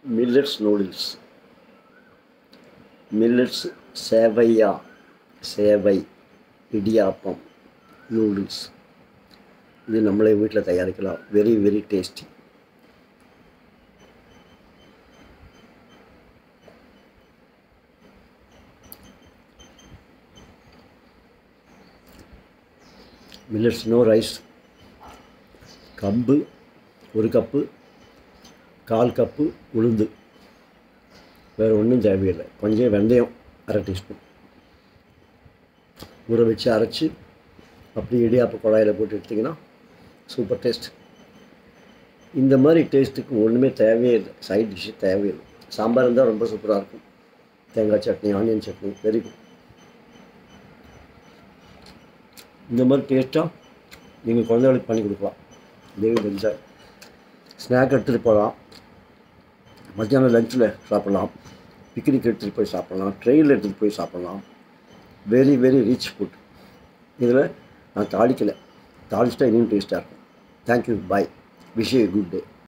millets noodles millets சேவையா சேவை idiyappam noodles இது நம்மளே வீட்டில் தயாரிக்கலாம் very very tasty millets no rice கம்பு ஒரு கப்பு கால் கப்பு உளுந்து வேறு ஒன்றும் தேவையில்லை கொஞ்சம் வெந்தயம் அரை டீஸ்பூன் ஊற வச்சு அரைச்சி அப்படி இடியாப்ப குழாயில் போட்டு எடுத்திங்கன்னா சூப்பர் டேஸ்ட் இந்த மாதிரி டேஸ்ட்டுக்கு ஒன்றுமே தேவையே இல்லை சைட் டிஷ்ஷு தேவையில்லை சாம்பார் இருந்தால் ரொம்ப சூப்பராக இருக்கும் தேங்காய் chutney onion chutney very good இந்த மாதிரி டேஸ்ட்டாக நீங்கள் குழந்தைகளுக்கு பண்ணி கொடுக்கலாம் தேவி என்ஜாய் ஸ்நாக் எடுத்துகிட்டு போகலாம் மத்தியானம் லஞ்சில் சாப்பிட்லாம் பிக்னிக் எடுத்துகிட்டு போய் சாப்பிட்லாம் ட்ரெயினில் எடுத்துகிட்டு போய் சாப்பிட்லாம் வெரி வெரி ரிச் ஃபுட் இதில் நான் தாளிக்கலை தாளிச்சிட்டா இன்னும் டேஸ்ட்டாக இருக்கும் தேங்க்யூ பாய் விஷ் குட் டே